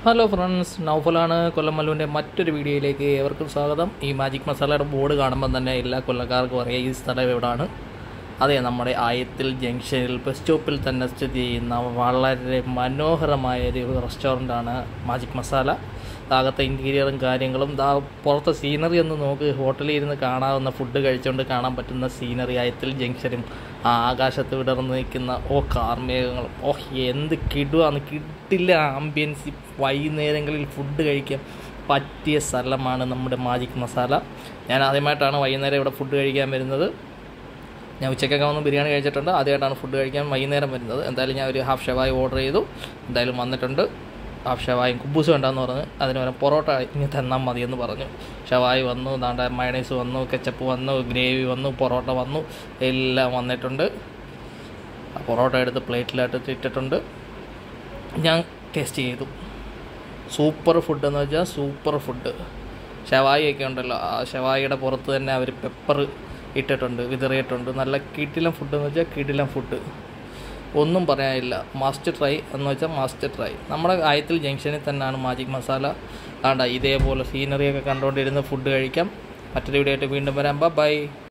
hello friends നൗഫലാണ് കൊല്ലമല്ലുവിൻ്റെ മറ്റൊരു വീഡിയോയിലേക്ക് ഏവർക്കും സ്വാഗതം ഈ മാജിക് മസാലയുടെ ബോർഡ് കാണുമ്പോൾ തന്നെ എല്ലാ കൊല്ലക്കാർക്കും അറിയാം ഈ സ്ഥലം എവിടെയാണ് അതെ നമ്മുടെ ആയത്തിൽ ജംഗ്ഷനിൽ ബസ് സ്റ്റോപ്പിൽ തന്നെ സ്ഥിതി ചെയ്യുന്ന വളരെ മനോഹരമായ ഒരു റെസ്റ്റോറൻ്റാണ് മാജിക് മസാല അകത്തെ ഇൻറ്റീരിയറും കാര്യങ്ങളും ദാ പുറത്തെ സീനറി ഒന്ന് നോക്ക് ഹോട്ടലിൽ ഇരുന്ന് കാണാവുന്ന ഫുഡ് കഴിച്ചുകൊണ്ട് കാണാൻ പറ്റുന്ന സീനറി ആയത്തിൽ ജംഗ്ഷനും ആ ആകാശത്ത് വിടർന്ന് നിൽക്കുന്ന ഓ കാർമേഘങ്ങളും ഓ എന്ത് കിടുവാന്ന് കിട്ടില്ല ആംബിയൻസ് വൈകുന്നേരങ്ങളിൽ ഫുഡ് കഴിക്കാൻ പറ്റിയ സ്ഥലമാണ് നമ്മുടെ മാജിക് മസാല ഞാൻ ആദ്യമായിട്ടാണ് വൈകുന്നേരം ഇവിടെ ഫുഡ് കഴിക്കാൻ വരുന്നത് ഞാൻ ഉച്ചയ്ക്കൊക്കെ വന്ന് ബിരിയാണി കഴിച്ചിട്ടുണ്ട് ആദ്യമായിട്ടാണ് ഫുഡ് കഴിക്കാൻ വൈകുന്നേരം വരുന്നത് എന്തായാലും ഞാൻ ഒരു ഹാഫ് ഷവായി ഓർഡർ ചെയ്തു എന്തായാലും വന്നിട്ടുണ്ട് ഹാഫ് ഷവായും കുബൂസ് വേണ്ടെന്ന് പറഞ്ഞ് അതിന് പകരം പൊറോട്ട ഇനി തന്നാൽ മതി എന്ന് പറഞ്ഞു ഷവായി വന്നു ദാണ്ട മയണൈസ് വന്നു കെച്ചപ്പ് വന്നു ഗ്രേവി വന്നു പൊറോട്ട വന്നു എല്ലാം വന്നിട്ടുണ്ട് ആ പൊറോട്ട എടുത്ത് പ്ലേറ്റിലായിട്ട് ഇട്ടിട്ടുണ്ട് ഞാൻ ടേസ്റ്റ് ചെയ്തു സൂപ്പർ ഫുഡ് എന്ന് വെച്ചാൽ സൂപ്പർ ഫുഡ് ഷവായി ഒക്കെ ഉണ്ടല്ലോ ആ ഷവായിയുടെ പുറത്ത് തന്നെ അവർ പെപ്പർ ഇട്ടിട്ടുണ്ട് വിതറിയിട്ടുണ്ട് നല്ല കിടിലം ഫുഡ് എന്ന് വെച്ചാൽ കിടിലം ഫുഡ് ഒന്നും പറയാനില്ല മാസ്റ്റർ ട്രൈ എന്ന് വെച്ചാൽ മാസ്റ്റർ ട്രൈ നമ്മുടെ ആയത്തിൽ ജംഗ്ഷനിൽ തന്നെയാണ് മാജിക് മസാല ആണ്ട ഇതേപോലെ സീനറിയൊക്കെ കണ്ടുകൊണ്ടിരുന്ന് ഫുഡ് കഴിക്കാം മറ്റൊരു വീഡിയോ ആയിട്ട് വീണ്ടും വരാം ബൈ